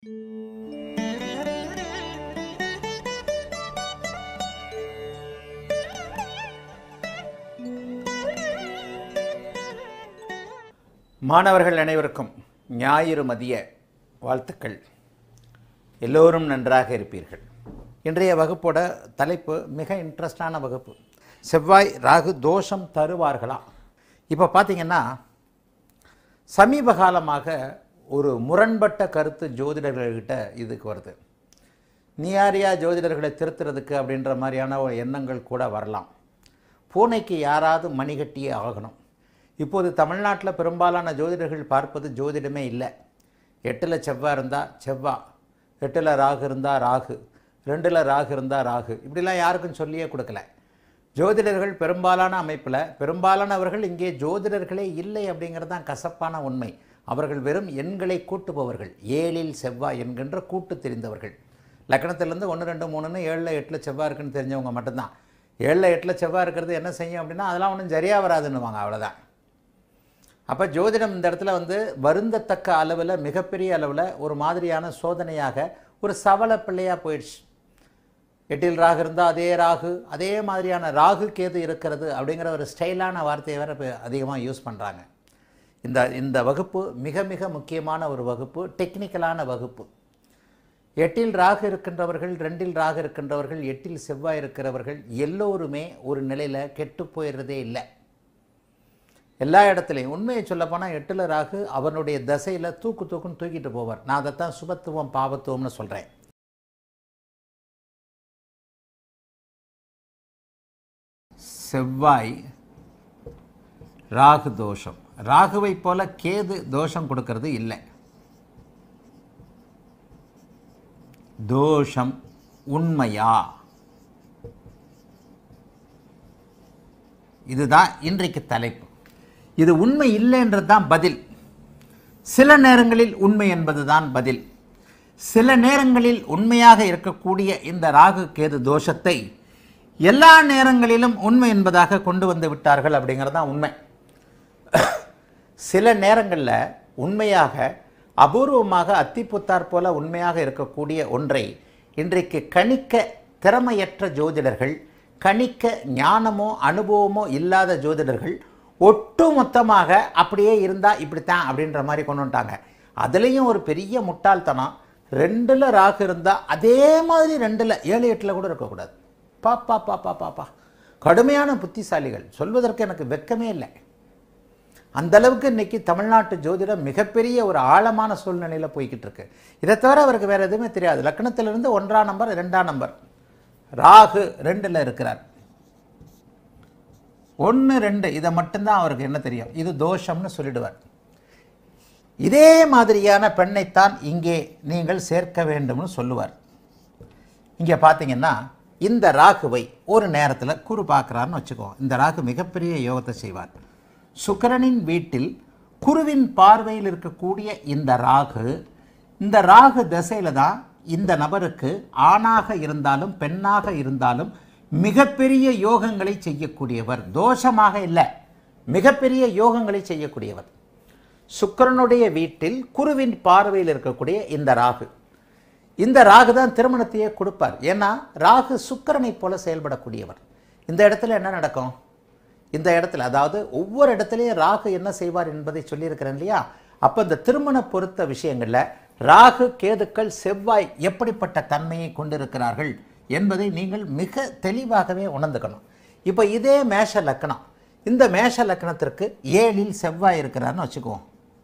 மாணவர்கள் அனைவருக்கும் ஞாயிறு மதிய வாழ்த்துக்கள் எல்லோரும் நன்றாக இருப்பீர்கள் இன்றைய வகுப்போட தலைப்பு மிக இன்ட்ரெஸ்டான வகுப்பு செவ்வாய் ராகு தோஷம் தருவார்களா இப்போ பார்த்தீங்கன்னா சமீப காலமாக ஒரு முரண்பட்ட கருத்து ஜோதிடர்கள்கிட்ட இதுக்கு வருது நீ யாரையா ஜோதிடர்களை திருத்துறதுக்கு அப்படின்ற மாதிரியான ஒரு எண்ணங்கள் கூட வரலாம் பூனைக்கு யாராவது மணிகட்டியே ஆகணும் இப்போது தமிழ்நாட்டில் பெரும்பாலான ஜோதிடர்கள் பார்ப்பது ஜோதிடமே இல்லை எட்டில் செவ்வாய் இருந்தால் செவ்வாய் எட்டில் ராகு இருந்தால் ராகு ரெண்டில் ராகு இருந்தால் ராகு இப்படிலாம் யாருக்கும் சொல்லியே கொடுக்கல ஜோதிடர்கள் பெரும்பாலான அமைப்பில் பெரும்பாலானவர்கள் இங்கே ஜோதிடர்களே இல்லை அப்படிங்கிறது தான் கசப்பான உண்மை அவர்கள் வெறும் எண்களை கூட்டுபவர்கள் ஏழில் செவ்வாய் என்கின்ற கூட்டு தெரிந்தவர்கள் லக்கணத்திலேருந்து ஒன்று ரெண்டு மூணுன்னு ஏழில் எட்டில் செவ்வாய் இருக்குன்னு தெரிஞ்சவங்க மட்டும்தான் ஏழில் எட்டில் செவ்வாய் இருக்கிறது என்ன செய்யும் அப்படின்னா அதெல்லாம் ஒன்றும் சரியாக வராதுன்னுவாங்க அவ்வளோதான் அப்போ ஜோதிடம் இந்த இடத்துல வந்து வருந்தத்தக்க அளவில் மிகப்பெரிய அளவில் ஒரு மாதிரியான சோதனையாக ஒரு சவல பிள்ளையாக போயிடுச்சு எட்டில் ராகு இருந்தால் அதே ராகு அதே மாதிரியான ராகு கேது இருக்கிறது அப்படிங்கிற ஒரு ஸ்டைலான வார்த்தையை வேறு இப்போ அதிகமாக யூஸ் பண்ணுறாங்க இந்த இந்த வகுப்பு மிக மிக முக்கியமான ஒரு வகுப்பு டெக்னிக்கலான வகுப்பு எட்டில் ராகு இருக்கின்றவர்கள் ரெண்டில் ராகு இருக்கின்றவர்கள் எட்டில் செவ்வாய் இருக்கிறவர்கள் எல்லோருமே ஒரு நிலையில் கெட்டு போயிடுறதே இல்லை எல்லா இடத்துலையும் உண்மையை சொல்லப்போனால் எட்டில் ராகு அவனுடைய தசையில் தூக்கு தூக்குன்னு தூக்கிட்டு போவார் நான் அதைத்தான் சுபத்துவம் பாவத்துவம்னு சொல்கிறேன் செவ்வாய் ராகு தோஷம் ராகுவை போல கேது தோஷம் கொடுக்கறது இல்லை தோஷம் உண்மையா இதுதான் இன்றைக்கு தலைப்பு இது உண்மை இல்லைன்றது தான் பதில் சில நேரங்களில் உண்மை என்பதுதான் பதில் சில நேரங்களில் உண்மையாக இருக்கக்கூடிய இந்த ராகு கேது தோஷத்தை எல்லா நேரங்களிலும் உண்மை என்பதாக கொண்டு வந்து விட்டார்கள் அப்படிங்கிறது தான் உண்மை சில நேரங்களில் உண்மையாக அபூர்வமாக அத்திப்புத்தார் போல உண்மையாக இருக்கக்கூடிய ஒன்றை இன்றைக்கு கணிக்க திறமையற்ற ஜோதிடர்கள் கணிக்க ஞானமோ அனுபவமோ இல்லாத ஜோதிடர்கள் ஒட்டு மொத்தமாக அப்படியே இருந்தால் இப்படித்தான் அப்படின்ற மாதிரி கொண்டு வந்துட்டாங்க அதுலேயும் ஒரு பெரிய முட்டாள்தனம் ரெண்டில் ராகு இருந்தால் அதே மாதிரி ரெண்டில் ஏழு எட்டில் கூட இருக்கக்கூடாது பாப்பா பாப்பா பாப்பா கடுமையான புத்திசாலிகள் சொல்வதற்கு எனக்கு வெக்கமே இல்லை அந்த அளவுக்கு இன்னைக்கு தமிழ்நாட்டு ஜோதிடம் மிகப்பெரிய ஒரு ஆழமான சூழ்நிலையில் போய்கிட்டு இருக்கு இதை தவிர அவருக்கு வேறு எதுவுமே தெரியாது லக்னத்திலிருந்து ஒன்றாம் நம்பர் ரெண்டாம் நம்பர் ராகு ரெண்டில் இருக்கிறார் ஒன்று ரெண்டு இதை மட்டும்தான் அவருக்கு என்ன தெரியும் இது தோஷம்னு சொல்லிடுவார் இதே மாதிரியான பெண்ணைத்தான் இங்கே நீங்கள் சேர்க்க வேண்டும்னு சொல்லுவார் இங்கே பார்த்தீங்கன்னா இந்த ராகுவை ஒரு நேரத்தில் குரு பார்க்குறாருன்னு வச்சுக்கோ இந்த ராகு மிகப்பெரிய யோகத்தை செய்வார் சுக்கிரனின் வீட்டில் குருவின் பார்வையில் இருக்கக்கூடிய இந்த ராகு இந்த ராகு திசையில் தான் இந்த நபருக்கு ஆணாக இருந்தாலும் பெண்ணாக இருந்தாலும் மிகப்பெரிய யோகங்களை செய்யக்கூடியவர் தோஷமாக இல்லை மிகப்பெரிய யோகங்களை செய்யக்கூடியவர் சுக்கிரனுடைய வீட்டில் குருவின் பார்வையில் இருக்கக்கூடிய இந்த ராகு இந்த ராகு தான் திருமணத்தையே கொடுப்பார் ஏன்னா ராகு சுக்கிரனை போல செயல்படக்கூடியவர் இந்த இடத்துல என்ன நடக்கும் இந்த இடத்துல அதாவது ஒவ்வொரு இடத்துலையும் ராகு என்ன செய்வார் என்பதை சொல்லியிருக்கிறேன் இல்லையா அப்போ இந்த திருமண பொறுத்த விஷயங்களில் ராகு கேதுக்கள் செவ்வாய் எப்படிப்பட்ட தன்மையை கொண்டிருக்கிறார்கள் என்பதை நீங்கள் மிக தெளிவாகவே உணர்ந்துக்கணும் இப்போ இதே மேஷ லக்கணம் இந்த மேஷ லக்கணத்திற்கு ஏழில் செவ்வாய் இருக்கிறார்னு வச்சுக்குவோம்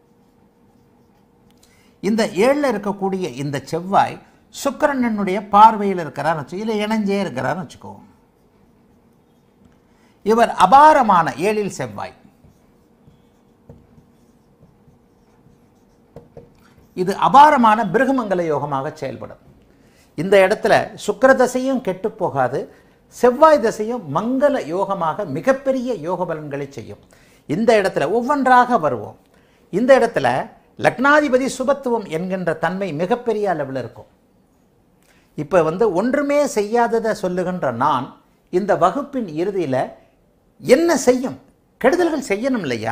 இந்த ஏழில் இருக்கக்கூடிய இந்த செவ்வாய் சுக்கிரனுடைய பார்வையில் இருக்கிறார்னு வச்சு இல்லை இணைஞ்சே இருக்கிறார்னு வச்சுக்குவோம் இவர் அபாரமான ஏழில் செவ்வாய் இது அபாரமான பிருகமங்கல யோகமாக செயல்படும் இந்த இடத்துல சுக்கிர தசையும் கெட்டு போகாது செவ்வாய் தசையும் மங்கள யோகமாக மிகப்பெரிய யோக பலன்களை செய்யும் இந்த இடத்துல ஒவ்வொன்றாக வருவோம் இந்த இடத்துல லக்னாதிபதி சுபத்துவம் என்கின்ற தன்மை மிகப்பெரிய அளவில் இருக்கும் இப்போ வந்து ஒன்றுமே செய்யாததை சொல்லுகின்ற நான் இந்த வகுப்பின் இறுதியில் என்ன செய்யும் கெடுதல்கள் செய்யணும் இல்லையா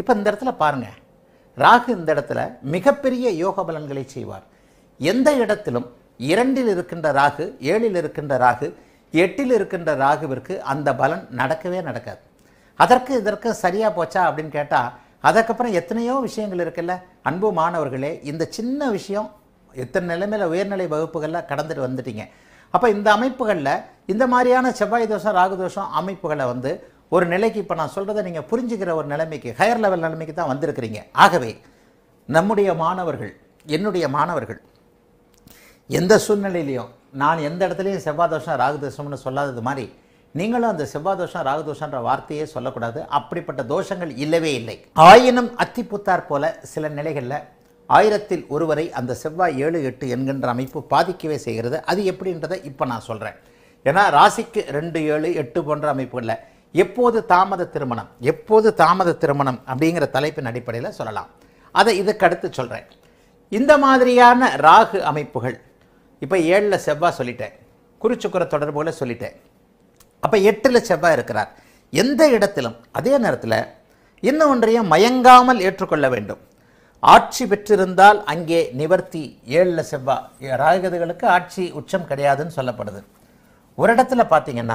இப்போ இந்த இடத்துல பாருங்க ராகு இந்த இடத்துல மிகப்பெரிய யோக பலன்களை செய்வார் எந்த இடத்திலும் இரண்டில் இருக்கின்ற ராகு ஏழில் இருக்கின்ற ராகு எட்டில் இருக்கின்ற ராகுவிற்கு அந்த பலன் நடக்கவே நடக்காது அதற்கு இதற்கு சரியா போச்சா அப்படின்னு கேட்டால் அதுக்கப்புறம் எத்தனையோ விஷயங்கள் இருக்குல்ல அன்பு மாணவர்களே இந்த சின்ன விஷயம் எத்தனை நிலைமையில உயர்நிலை வகுப்புகளில் கடந்துட்டு வந்துட்டீங்க அப்போ இந்த அமைப்புகளில் இந்த மாதிரியான செவ்வாய் தோஷம் ராகு தோஷம் அமைப்புகளை வந்து ஒரு நிலைக்கு இப்போ நான் சொல்கிறத நீங்கள் புரிஞ்சுக்கிற ஒரு நிலைமைக்கு ஹையர் லெவல் நிலைமைக்கு தான் வந்திருக்கிறீங்க ஆகவே நம்முடைய மாணவர்கள் என்னுடைய மாணவர்கள் எந்த சூழ்நிலையிலையும் நான் எந்த இடத்துலையும் செவ்வாய் தோஷம் ராகு தோஷம்னு சொல்லாதது மாதிரி நீங்களும் அந்த செவ்வாய் தோஷம் ராகு தோஷம்ன்ற வார்த்தையே சொல்லக்கூடாது அப்படிப்பட்ட தோஷங்கள் இல்லவே இல்லை ஆயினும் அத்திப்புத்தார் போல சில நிலைகளில் ஆயிரத்தில் ஒருவரை அந்த செவ்வாய் ஏழு எட்டு என்கின்ற அமைப்பு பாதிக்கவே செய்கிறது அது எப்படின்றதை இப்போ நான் சொல்கிறேன் ஏன்னா ராசிக்கு ரெண்டு ஏழு எட்டு போன்ற அமைப்புகளில் எப்போது தாமத திருமணம் எப்போது தாமத திருமணம் அப்படிங்கிற தலைப்பின் அடிப்படையில் சொல்லலாம் அதை இதுக்கு அடுத்து சொல்கிறேன் இந்த மாதிரியான ராகு அமைப்புகள் இப்போ ஏழில் செவ்வாய் சொல்லிட்டேன் குறிச்சுக்குற தொடர்புகளை சொல்லிட்டேன் அப்போ எட்டில் செவ்வாய் இருக்கிறார் எந்த இடத்திலும் அதே நேரத்தில் இன்னும் ஒன்றையும் மயங்காமல் ஏற்றுக்கொள்ள வேண்டும் ஆட்சி பெற்றிருந்தால் அங்கே நிவர்த்தி ஏழில் செவ்வாய் ராகுகதுகளுக்கு ஆட்சி உச்சம் கிடையாதுன்னு சொல்லப்படுது ஒரு இடத்துல பார்த்தீங்கன்னா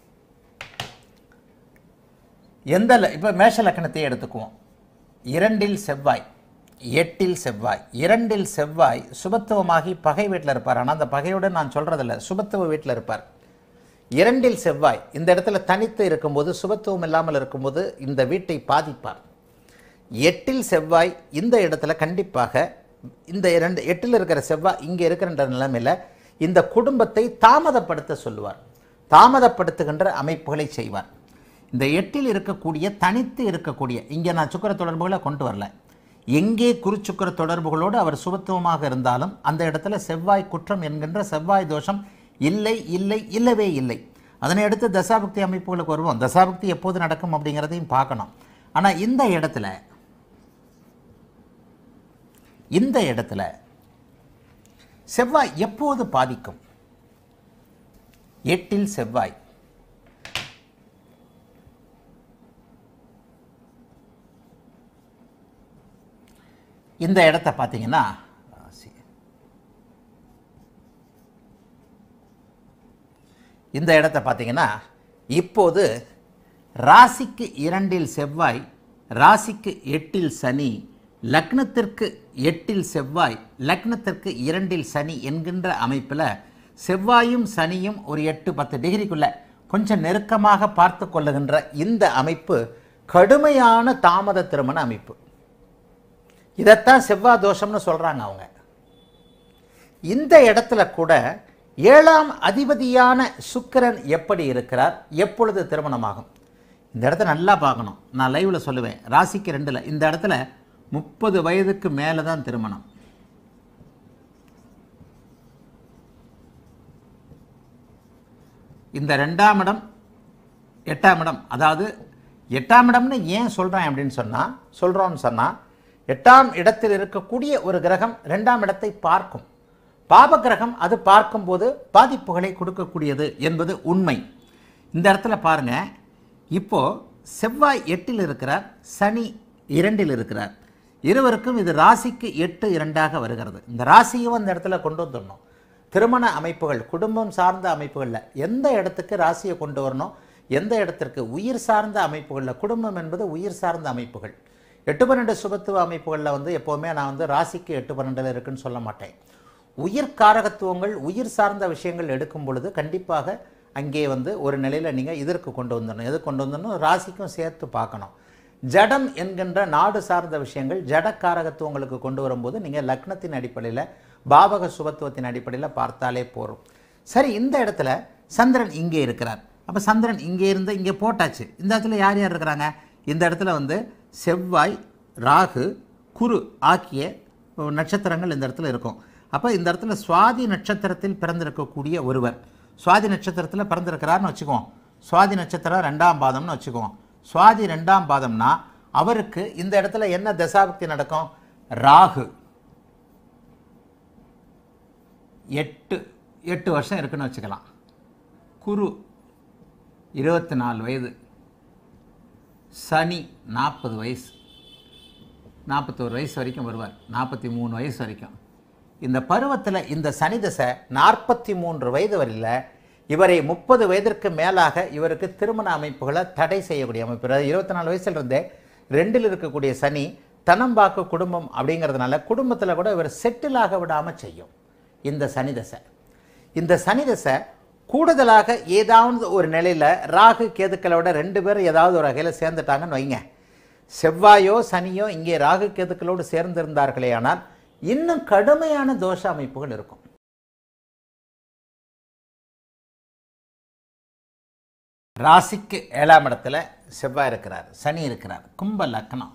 எந்த இப்போ மேஷ லக்கணத்தை எடுத்துக்குவோம் இரண்டில் செவ்வாய் எட்டில் செவ்வாய் இரண்டில் செவ்வாய் சுபத்துவமாகி பகை வீட்டில் இருப்பார் ஆனால் அந்த பகையோடு நான் சொல்கிறதில்ல சுபத்துவ வீட்டில் இருப்பார் இரண்டில் செவ்வாய் இந்த இடத்துல தனித்து இருக்கும்போது சுபத்துவம் இல்லாமல் இருக்கும்போது இந்த வீட்டை பாதிப்பார் எட்டில் செவ்வாய் இந்த இடத்துல கண்டிப்பாக இந்த இரண்டு எட்டில் இருக்கிற செவ்வாய் இங்கே இருக்கிற நிலைமையில் இந்த குடும்பத்தை தாமதப்படுத்த சொல்லுவார் தாமதப்படுத்துகின்ற அமைப்புகளை செய்வார் இந்த எட்டில் இருக்கக்கூடிய தனித்து இருக்கக்கூடிய இங்கே நான் சுக்கர தொடர்புகளை கொண்டு வரல எங்கே குருச்சுக்கர தொடர்புகளோடு அவர் சுபத்துவமாக இருந்தாலும் அந்த இடத்துல செவ்வாய் குற்றம் என்கின்ற செவ்வாய் தோஷம் இல்லை இல்லை இல்லவே இல்லை அதனை அடுத்து தசாபக்தி அமைப்புகளுக்கு வருவோம் தசாபக்தி எப்போது நடக்கும் அப்படிங்கிறதையும் பார்க்கணும் ஆனால் இந்த இடத்துல இந்த இடத்துல செவ்வாய் எப்போது பாதிக்கும் எட்டில் செவ்வாய் இந்த இடத்த பார்த்தீங்கன்னா ராசி. இந்த இடத்த பார்த்தீங்கன்னா இப்போது ராசிக்கு இரண்டில் செவ்வாய் ராசிக்கு எட்டில் சனி லக்னத்திற்கு எட்டில் செவ்வாய் லக்னத்திற்கு இரண்டில் சனி என்கின்ற அமைப்பில் செவ்வாயும் சனியும் ஒரு எட்டு பத்து டிகிரிக்குள்ள கொஞ்சம் நெருக்கமாக பார்த்து கொள்ளுகின்ற இந்த அமைப்பு கடுமையான தாமத திருமண அமைப்பு இதைத்தான் செவ்வாய் தோஷம்னு சொல்கிறாங்க அவங்க இந்த இடத்துல கூட ஏழாம் அதிபதியான சுக்கிரன் எப்படி இருக்கிறார் எப்பொழுது திருமணமாகும் இந்த இடத்த நல்லா பார்க்கணும் நான் லைவில் சொல்லுவேன் ராசிக்கு ரெண்டில் இந்த இடத்துல முப்பது வயதுக்கு மேலே தான் திருமணம் இந்த ரெண்டாம் இடம் எட்டாம் இடம் அதாவது எட்டாம் இடம்னு ஏன் சொல்கிறேன் அப்படின்னு சொன்னால் சொல்கிறோன்னு சொன்னால் எட்டாம் இடத்தில் இருக்கக்கூடிய ஒரு கிரகம் ரெண்டாம் இடத்தை பார்க்கும் பாப கிரகம் அது பார்க்கும்போது பாதிப்புகளை கொடுக்கக்கூடியது என்பது உண்மை இந்த இடத்துல பாருங்க இப்போ செவ்வாய் எட்டில் இருக்கிறார் சனி இரண்டில் இருக்கிறார் இருவருக்கும் இது ராசிக்கு எட்டு இரண்டாக வருகிறது இந்த ராசியும் அந்த இடத்துல கொண்டு வந்துடணும் திருமண அமைப்புகள் குடும்பம் சார்ந்த அமைப்புகளில் எந்த இடத்துக்கு ராசியை கொண்டு வரணும் எந்த இடத்திற்கு உயிர் சார்ந்த அமைப்புகளில் குடும்பம் என்பது உயிர் சார்ந்த அமைப்புகள் எட்டு பன்னெண்டு சுபத்துவ அமைப்புகளில் வந்து எப்போவுமே நான் வந்து ராசிக்கு எட்டு பன்னெண்டில் இருக்குன்னு சொல்ல மாட்டேன் உயிர் காரகத்துவங்கள் உயிர் சார்ந்த விஷயங்கள் எடுக்கும் பொழுது கண்டிப்பாக அங்கே வந்து ஒரு நிலையில் நீங்கள் இதற்கு கொண்டு வந்துடணும் எது கொண்டு வந்துடணும் ராசிக்கும் சேர்த்து பார்க்கணும் ஜடம் என்கின்ற நாடு சார்ந்த விஷயங்கள் ஜடக்காரகத்துவங்களுக்கு கொண்டு வரும்போது நீங்கள் லக்னத்தின் அடிப்படையில் பாவக சுபத்துவத்தின் அடிப்படையில் பார்த்தாலே போதும் சரி இந்த இடத்துல சந்திரன் இங்கே இருக்கிறார் அப்போ சந்திரன் இங்கே இருந்து இங்கே போட்டாச்சு இந்த இடத்துல யார் யார் இருக்கிறாங்க இந்த இடத்துல வந்து செவ்வாய் ராகு குரு ஆகிய நட்சத்திரங்கள் இந்த இடத்துல இருக்கும் அப்போ இந்த இடத்துல சுவாதி நட்சத்திரத்தில் பிறந்திருக்கக்கூடிய ஒருவர் சுவாதி நட்சத்திரத்தில் பிறந்திருக்கிறார்னு வச்சுக்குவோம் சுவாதி நட்சத்திரம் ரெண்டாம் பாதம்னு வச்சுக்குவோம் சுவாதி ரெண்டாம் பாதம்னா அவருக்கு இந்த இடத்துல என்ன தசாபக்தி நடக்கும் ராகு எட்டு எட்டு வருஷம் இருக்குன்னு வச்சுக்கலாம் குரு இருபத்தி நாலு வயது சனி நாற்பது வயசு நாற்பத்தோரு வயசு வரைக்கும் வருவார் நாற்பத்தி மூணு வயசு வரைக்கும் இந்த பருவத்தில் இந்த சனி தசை நாற்பத்தி மூன்று வயது வரையில் இவரை முப்பது வயதிற்கு மேலாக இவருக்கு திருமண அமைப்புகளை தடை செய்யக்கூடிய அமைப்பு அதாவது இருபத்தி நாலு வயசுல இருந்தே ரெண்டில் இருக்கக்கூடிய சனி தனம்பாக்கு குடும்பம் அப்படிங்கிறதுனால குடும்பத்தில் கூட இவர் செட்டில் ஆக விடாமல் செய்யும் இந்த சனி தசை இந்த சனி தசை கூடுதலாக ஏதாவது ஒரு நிலையில் ராகு கேதுக்களோட ரெண்டு பேரும் ஏதாவது ஒரு வகையில் சேர்ந்துட்டாங்கன்னு வைங்க செவ்வாயோ சனியோ இங்கே ராகு கேதுக்களோடு சேர்ந்திருந்தார்களே ஆனால் இன்னும் கடுமையான தோஷ அமைப்புகள் இருக்கும் ராசிக்கு ஏழாம் இடத்துல செவ்வாய் இருக்கிறார் சனி இருக்கிறார் கும்ப லக்னம்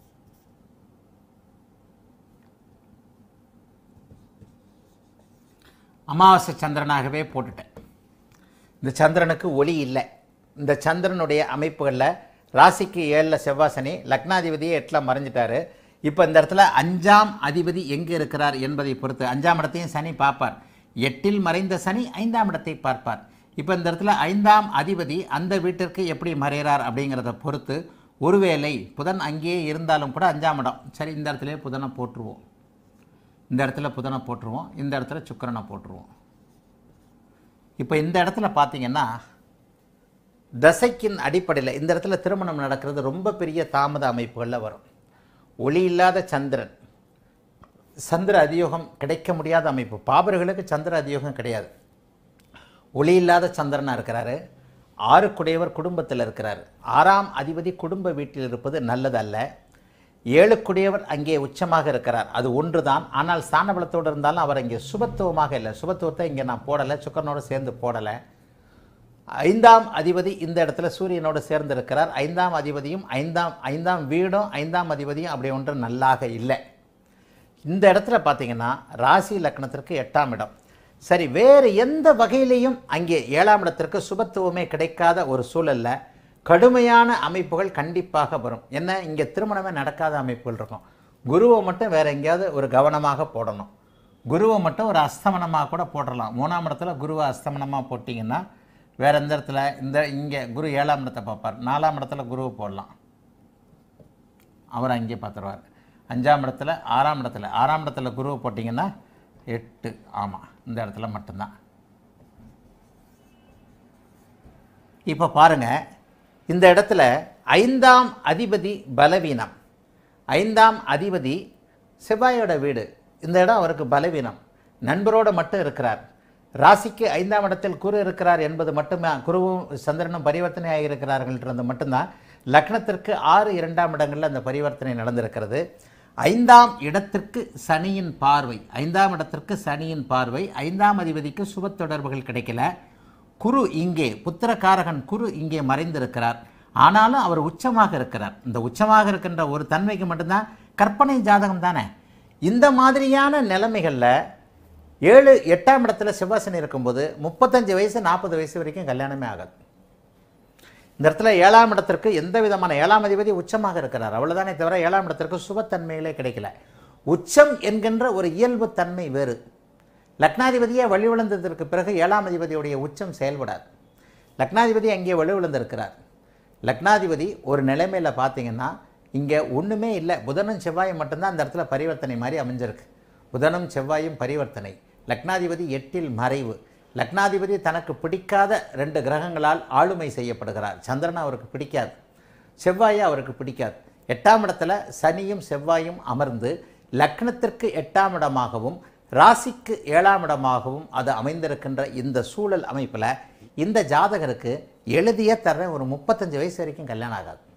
அமாவாசை சந்திரனாகவே போட்டுட்டேன் இந்த சந்திரனுக்கு ஒளி இல்லை இந்த சந்திரனுடைய அமைப்புகளில் ராசிக்கு ஏழில் செவ்வாசனி லக்னாதிபதியே எட்டில் மறைஞ்சிட்டாரு இப்போ இந்த இடத்துல அஞ்சாம் அதிபதி எங்கே இருக்கிறார் என்பதை பொறுத்து அஞ்சாம் இடத்தையும் சனி பார்ப்பார் எட்டில் மறைந்த சனி ஐந்தாம் இடத்தை பார்ப்பார் இப்போ இந்த இடத்துல ஐந்தாம் அதிபதி அந்த வீட்டிற்கு எப்படி மறைகிறார் அப்படிங்கிறத பொறுத்து ஒருவேளை புதன் அங்கேயே இருந்தாலும் கூட அஞ்சாம் இடம் சரி இந்த இடத்துலயே புதனை போட்டுருவோம் இந்த இடத்துல புதனை போட்டுருவோம் இந்த இடத்துல சுக்கிரனை போட்டுருவோம் இப்போ இந்த இடத்துல பார்த்தீங்கன்னா தசைக்கின் அடிப்படையில் இந்த இடத்துல திருமணம் நடக்கிறது ரொம்ப பெரிய தாமத அமைப்புகளில் வரும் ஒளி இல்லாத சந்திரன் சந்திர அதியோகம் கிடைக்க முடியாத அமைப்பு பாபர்களுக்கு சந்திர அதியோகம் கிடையாது ஒளி இல்லாத சந்திரனாக இருக்கிறாரு ஆறுக்குடையவர் குடும்பத்தில் இருக்கிறார் ஆறாம் அதிபதி குடும்ப வீட்டில் இருப்பது நல்லதல்ல ஏழுக்குடையவர் அங்கே உச்சமாக இருக்கிறார் அது ஒன்று தான் ஆனால் ஸ்தானபலத்தோடு இருந்தாலும் அவர் இங்கே சுபத்துவமாக இல்லை சுபத்துவத்தை இங்கே நான் போடலை சுக்கரனோடு சேர்ந்து போடலை ஐந்தாம் அதிபதி இந்த இடத்துல சூரியனோடு சேர்ந்து இருக்கிறார் ஐந்தாம் அதிபதியும் ஐந்தாம் ஐந்தாம் வீடும் ஐந்தாம் அதிபதியும் அப்படி ஒன்று நல்லாக இல்லை இந்த இடத்துல பார்த்தீங்கன்னா ராசி லக்னத்திற்கு எட்டாம் இடம் சரி வேறு எந்த வகையிலையும் அங்கே ஏழாம் இடத்திற்கு சுபத்துவமே கிடைக்காத ஒரு சூழல்ல கடுமையான அமைப்புகள் கண்டிப்பாக வரும் என்ன இங்கே திருமணமே நடக்காத அமைப்புகள் இருக்கும் குருவை மட்டும் வேற எங்கேயாவது ஒரு கவனமாக போடணும் குருவை மட்டும் ஒரு அஸ்தமனமாக கூட போடலாம் மூணாம் இடத்துல குருவை அஸ்தமனமாக போட்டிங்கன்னா வேற எந்த இடத்துல இந்த இங்கே குரு ஏழாம் இடத்தை பார்ப்பார் நாலாம் இடத்துல குருவை போடலாம் அவர் அங்கே பார்த்துருவார் அஞ்சாம் இடத்துல ஆறாம் இடத்துல ஆறாம் இடத்துல குருவை போட்டிங்கன்னா எட்டு ஆமாம் இந்த இடத்துல மட்டும்தான் இப்போ பாருங்க இந்த இடத்துல ஐந்தாம் அதிபதி பலவீனம் ஐந்தாம் அதிபதி செவ்வாயோட வீடு இந்த இடம் அவருக்கு பலவீனம் நண்பரோட மட்டும் இருக்கிறார் ராசிக்கு ஐந்தாம் இடத்தில் குரு இருக்கிறார் என்பது மட்டுமே குருவும் சந்திரனும் பரிவர்த்தனை ஆகியிருக்கிறார்கள்ன்றது மட்டும்தான் லக்னத்திற்கு ஆறு இரண்டாம் இடங்களில் அந்த பரிவர்த்தனை நடந்திருக்கிறது ஐந்தாம் இடத்திற்கு சனியின் பார்வை ஐந்தாம் இடத்திற்கு சனியின் பார்வை ஐந்தாம் அதிபதிக்கு சுப தொடர்புகள் கிடைக்கல குரு இங்கே புத்திரகாரகன் குரு இங்கே மறைந்திருக்கிறார் ஆனாலும் அவர் உச்சமாக இருக்கிறார் இந்த உச்சமாக இருக்கின்ற ஒரு தன்மைக்கு மட்டும்தான் கற்பனை ஜாதகம் தானே இந்த மாதிரியான நிலைமைகளில் ஏழு எட்டாம் இடத்துல செவ்வாசனி இருக்கும்போது முப்பத்தஞ்சு வயசு நாற்பது வயசு வரைக்கும் கல்யாணமே ஆகாது இந்த இடத்துல ஏழாம் இடத்திற்கு எந்த விதமான ஏழாம் அதிபதி உச்சமாக இருக்கிறார் அவ்வளவுதானே தவிர ஏழாம் இடத்திற்கு சுபத்தன்மைகளே கிடைக்கல உச்சம் என்கின்ற ஒரு இயல்பு தன்மை வேறு லக்னாதிபதியே வலுவிழந்ததற்கு பிறகு ஏழாம் அதிபதியுடைய உச்சம் செயல்படாது லக்னாதிபதி அங்கே வலுவிழந்திருக்கிறார் லக்னாதிபதி ஒரு நிலைமையில் பார்த்தீங்கன்னா இங்கே ஒன்றுமே இல்லை புதனும் செவ்வாயும் மட்டும்தான் அந்த இடத்துல பரிவர்த்தனை மாதிரி அமைஞ்சிருக்கு புதனும் செவ்வாயும் பரிவர்த்தனை லக்னாதிபதி எட்டில் மறைவு லக்னாதிபதி தனக்கு பிடிக்காத ரெண்டு கிரகங்களால் ஆளுமை செய்யப்படுகிறார் சந்திரன் அவருக்கு பிடிக்காது செவ்வாயை அவருக்கு பிடிக்காது எட்டாம் இடத்துல சனியும் செவ்வாயும் அமர்ந்து லக்னத்திற்கு எட்டாம் இடமாகவும் ராசிக்கு ஏழாம் இடமாகவும் அது அமைந்திருக்கின்ற இந்த சூழல் அமைப்பில் இந்த ஜாதகருக்கு எழுதிய தர ஒரு முப்பத்தஞ்சு வயசு வரைக்கும் கல்யாணம் ஆகாது